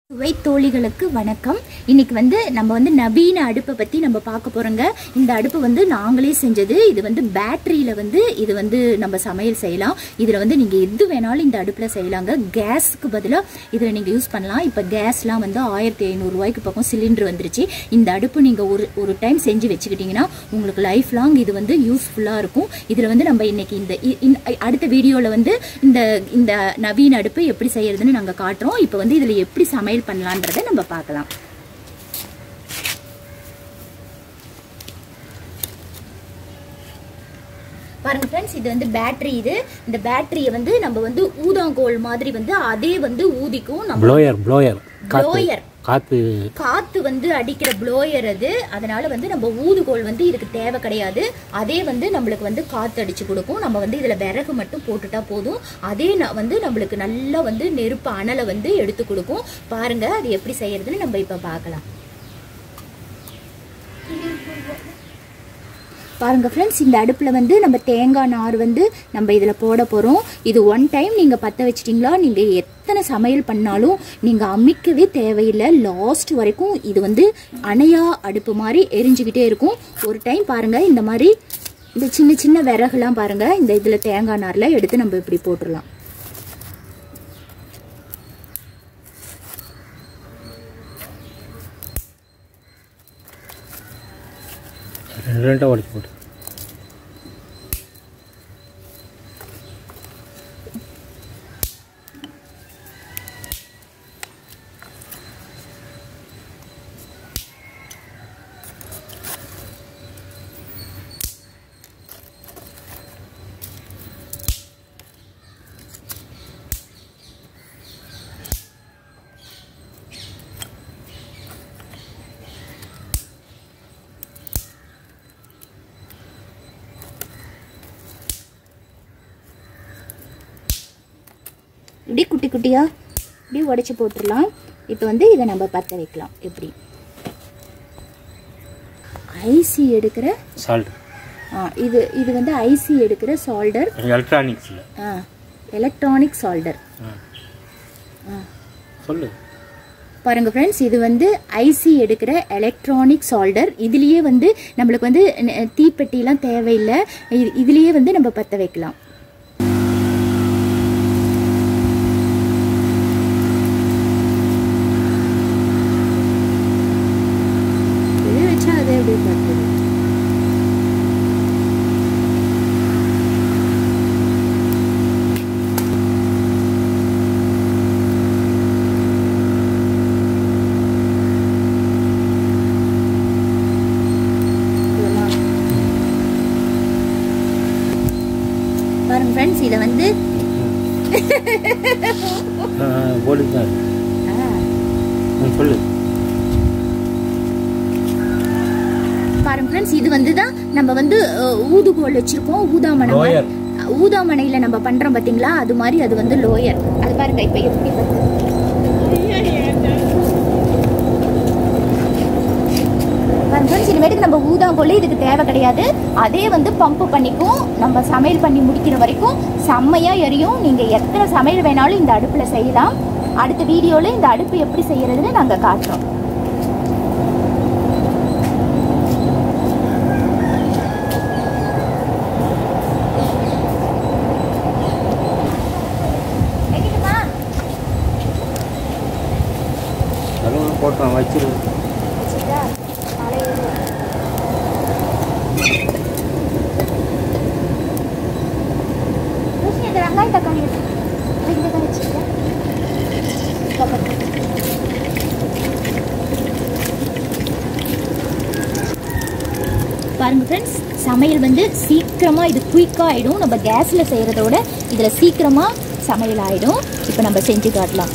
சுவை தோழிகளுக்கு வணக்கம் இன்னைக்கு வந்து நம்ம வந்து நவீன அடுப்பை பற்றி நம்ம பார்க்க போகிறோங்க இந்த அடுப்பு வந்து நாங்களே செஞ்சது இது வந்து பேட்டரியில் வந்து இது வந்து நம்ம சமையல் செய்யலாம் இதில் வந்து நீங்கள் எது வேணாலும் இந்த அடுப்பில் செய்யலாங்க கேஸுக்கு பதிலாக இதில் நீங்கள் யூஸ் பண்ணலாம் இப்போ கேஸ்லாம் வந்து ஆயிரத்தி ஐநூறுரூவாய்க்கு பக்கம் சிலிண்டர் வந்துருச்சு இந்த அடுப்பு நீங்கள் ஒரு ஒரு டைம் செஞ்சு வச்சுக்கிட்டிங்கன்னா உங்களுக்கு லைஃப் லாங் இது வந்து யூஸ்ஃபுல்லாக இருக்கும் இதில் வந்து நம்ம இன்னைக்கு இந்த இ- இன்- அடுத்த வீடியோவில் வந்து இந்த இந்த நவீன அடுப்பு எப்படி செய்யறதுன்னு நாங்கள் காட்டுறோம் இப்போ வந்து இதில் எப்படி சமையல் பண்ணலான்றதை நம்ம பார்க்கலாம் பாருங்க ஃப்ரெண்ட்ஸ் இது வந்து பேட்டரி இது இந்த பேட்டரியை வந்து நம்ம வந்து ஊதாங்கோல் மாதிரி வந்து அதே வந்து ஊதிக்கும் நம்ம ப்ளோயர் ப்ளோயர் காத்து ப்ளோயர் காத்து காத்து வந்து அடிக்கிற ப்ளோயர் அது அதனால வந்து நம்ம ஊதுகோல் வந்து இதுக்கு தேவை கிடையாது அதே வந்து நம்மளுக்கு வந்து காத்து அடிச்சு கொடுக்கும் நம்ம வந்து இதுல விறகு மட்டும் போட்டுட்டா போதும் அதே ந- வந்து நம்மளுக்கு நல்லா வந்து நெருப்பு அனலை வந்து எடுத்து கொடுக்கும் பாருங்க அது எப்படி செய்யறதுன்னு நம்ம இப்ப பார்க்கலாம் பாருங்க ஃப்ரெண்ட்ஸ் இந்த அடுப்பில் வந்து நம்ம தேங்காய் நார் வந்து நம்ம இதில் போட போகிறோம் இது ஒன் டைம் நீங்கள் பற்ற வச்சிட்டிங்களா நீங்கள் எத்தனை சமையல் பண்ணாலும் நீங்கள் அமைக்கவே தேவையில்லை லாஸ்ட் வரைக்கும் இது வந்து அணையா அடுப்பு மாதிரி எரிஞ்சுக்கிட்டே இருக்கும் ஒரு டைம் பாருங்கள் இந்த மாதிரி இந்த சின்ன சின்ன விறகுலாம் பாருங்கள் இந்த இதில் தேங்காய் நாரில் எடுத்து நம்ம இப்படி போட்டுடலாம் ரெண்டு ரெண்டாக உடச்சி போட்டு இப்படி குட்டி குட்டியாக இப்படி உடச்சி போட்டுடலாம் இப்போ வந்து இதை நம்ம பற்ற வைக்கலாம் எப்படி ஐசி எடுக்கிற சால்ட் ஆ, இது இது வந்து ஐசி எடுக்கிற சால்டர் எலக்ட்ரானிக்ஸில் எலக்ட்ரானிக் சால்டர் சொல்லு பாருங்க ஃப்ரெண்ட்ஸ் இது வந்து ஐசி எடுக்கிற எலக்ட்ரானிக் சால்டர் இதுலயே வந்து நம்மளுக்கு வந்து ந- தீப்பெட்டிலாம் தேவையில்லை இது- இதுலயே வந்து நம்ம பற்ற வைக்கலாம் இது வச்சா அதே அப்படியே பற்றுது இதெல்லாம். பாருங்க ஃப்ரெண்ட்ஸ் இதை வந்து போலீஸ் தான் ஆ, ம், சொல்லு பாருங்க ஃப்ரெண்ட்ஸ் இது வந்து தான் நம்ம வந்து அஹ், ஊதுகோல் வச்சிருக்கோம் ஊதாமனை Lower. ஊதாமனையில நம்ம பண்றோம் பாத்தீங்களா அது மாதிரி அது வந்து லோயர் அது பாருங்க இப்ப எப்படி வருது. பாருங்க ஃப்ரெண்ட்ஸ் இனிமேட்டுக்கு நம்ம ஊதாங்கோல் இதுக்கு தேவை கிடையாது அதே வந்து பம்ப் பண்ணிக்கும் நம்ம சமையல் பண்ணி முடிக்கிற வரைக்கும் செம்மையா எரியும் நீங்க எத்தனை சமையல் வேணாலும் இந்த அடுப்புல செய்யலாம் அடுத்த வீடியோல இந்த அடுப்பு எப்படி செய்யறதுன்னு நாங்க காட்டுறோம் வைக்கட்டுமா? அதெல்லாம் போட்டுறேன் வச்சிரு வச்சுட்டா? காலையில ரோஷினி, இந்த வெங்காயம் தக்காளி எடு. இங்க தான் வச்சிருக்கேன். இதோ பாரு. பாருங்க ஃப்ரெண்ட்ஸ் சமையல் வந்து சீக்கிரமா இது குயிக்காக ஆயிடும் நம்ம கேஸ்ல செய்யறத விட இதுல சீக்கிரமா சமையல் ஆயிடும் இப்போ நம்ம செஞ்சு காட்டலாம்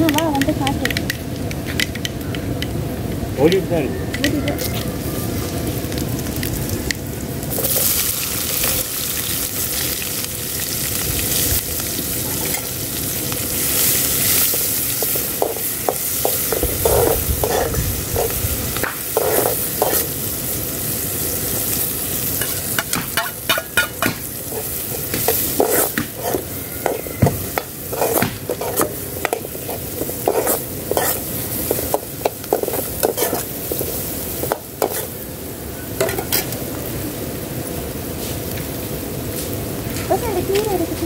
வா வந்து காட்டு ஓடிட்டு தான் இருக்கு பஸ் அந்த கீரை இருக்குது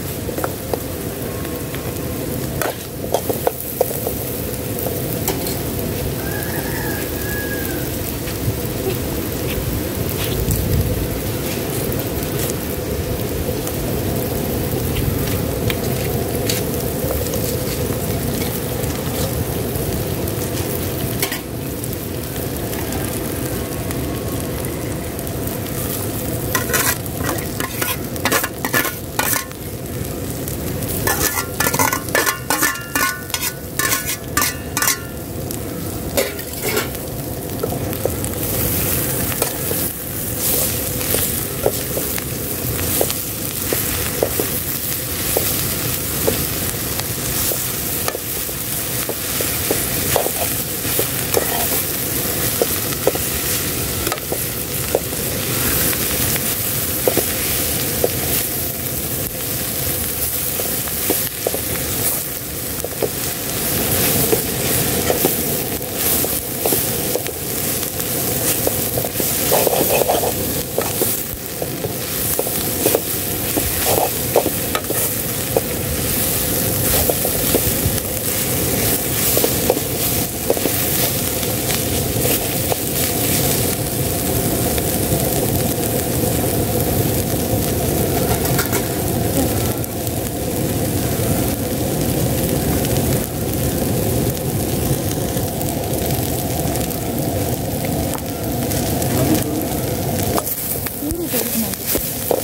கீரை தெரியுது மாதிரி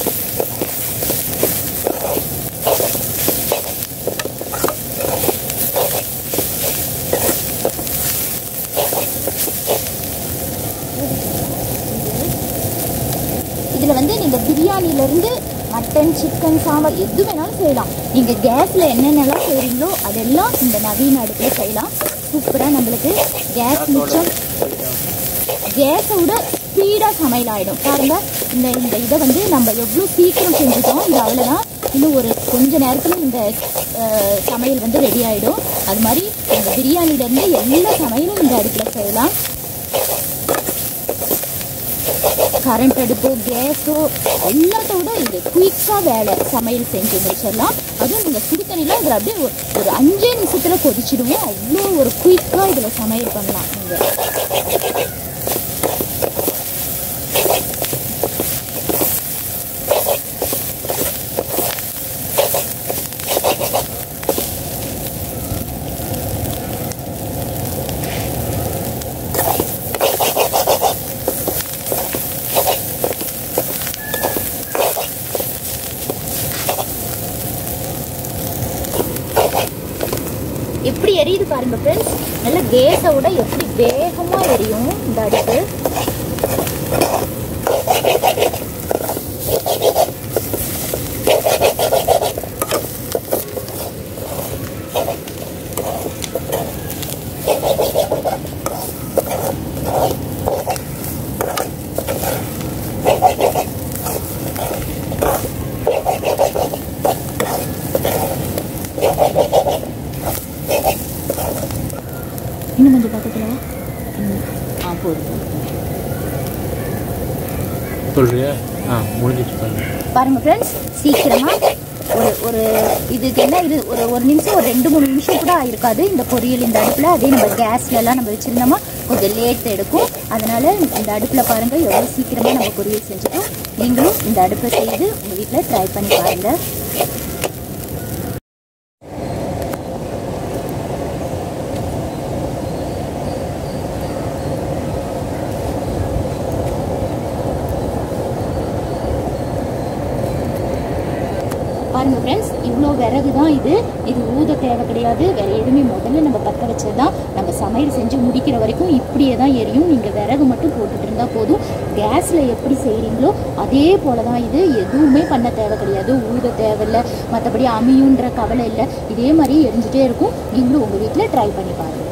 இதில் வந்து நீங்கள் பிரியாணிலேருந்து மட்டன் சிக்கன் சாம்பார் எது வேணாலும் செய்யலாம் நீங்கள் கேஸில் என்னென்னலாம் செய்கிறீங்களோ அதெல்லாம் இந்த நவீன அடுப்பில் செய்யலாம் சூப்பராக நம்மளுக்கு கேஸ் மிச்சம் கேஸை விட ஸ்பீடாக சமையல் ஆகிடும் பாருங்க இந்த இந்த இதை வந்து நம்ம எவ்வளோ சீக்கிரம் செஞ்சுட்டோம் இது அவ்வளோதான் இன்னும் ஒரு கொஞ்ச நேரத்தில் இந்த அஹ், சமையல் வந்து ரெடி ஆகிடும் அது மாதிரி இந்த பிரியாணிலேருந்து எல்லா சமையலும் இந்த அடுப்பில் செய்யலாம் கரண்ட் அடுப்போ கேஸோ எல்லாத்த விட இது குயிக்காக வேலை சமையல் செஞ்சு முடிச்சிடலாம் அதுவும் நீங்கள் சுடு தண்ணியில் இதில் அப்படியே ஒரு- ஒரு அஞ்சே நிமிஷத்தில் கொதிச்சிடுவோம் அவ்வளோ ஒரு குயிக்காக இதில் சமையல் பண்ணலாம் நீங்கள் எப்படி எரியுது பாருங்க ஃப்ரெண்ட்ஸ் நல்ல கேஸை விட எப்படி வேகமாக எரியும் இந்த அடுப்பு இன்னும் கொஞ்சம் பக்கத்தில் ஆ போதும் சொல்றியா ஆ முடிஞ்சிச்சு பண்ணு பாருங்க ஃப்ரெண்ட்ஸ் சீக்கிரமா ஒரு ஒரு இதுக்கு என்ன இது ஒரு ஒரு நிமிஷம் ஒரு ரெண்டு மூணு நிமிஷம் கூட இருக்காது இந்த பொரியல் இந்த அடுப்பில் அதே நம்ம கேஸ்ல எல்லாம் நம்ம வச்சிருந்தோமா கொஞ்சம் லேட் எடுக்கும் அதனால இந்த அடுப்பில் பாருங்க எவ்வளோ சீக்கிரமா நம்ம பொரியல் செஞ்சுட்டோம் நீங்களும் இந்த அடுப்பை செய்து உங்க வீட்டில் ட்ரை பண்ணி பாருங்க பாருங்க பாருங்க ஃப்ரெண்ட்ஸ் இவ்வளோ விறகு தான் இது இது ஊத தேவை கிடையாது வேற எதுவுமே முதல்ல நம்ம பற்ற வச்சது தான் நம்ம சமையல் செஞ்சு முடிக்கிற வரைக்கும் இப்படியே தான் எரியும் நீங்கள் விறகு மட்டும் போட்டுட்டு இருந்தால் போதும் கேஸில் எப்படி செய்கிறீங்களோ அதே போல தான் இது எதுவுமே பண்ண தேவை கிடையாது ஊத தேவையில்லை மற்றபடி அமியுன்ற கவலை இல்லை இதே மாதிரி எரிஞ்சிட்டே இருக்கும் நீங்களும் உங்கள் வீட்டில் ட்ரை பண்ணி பாருங்கள்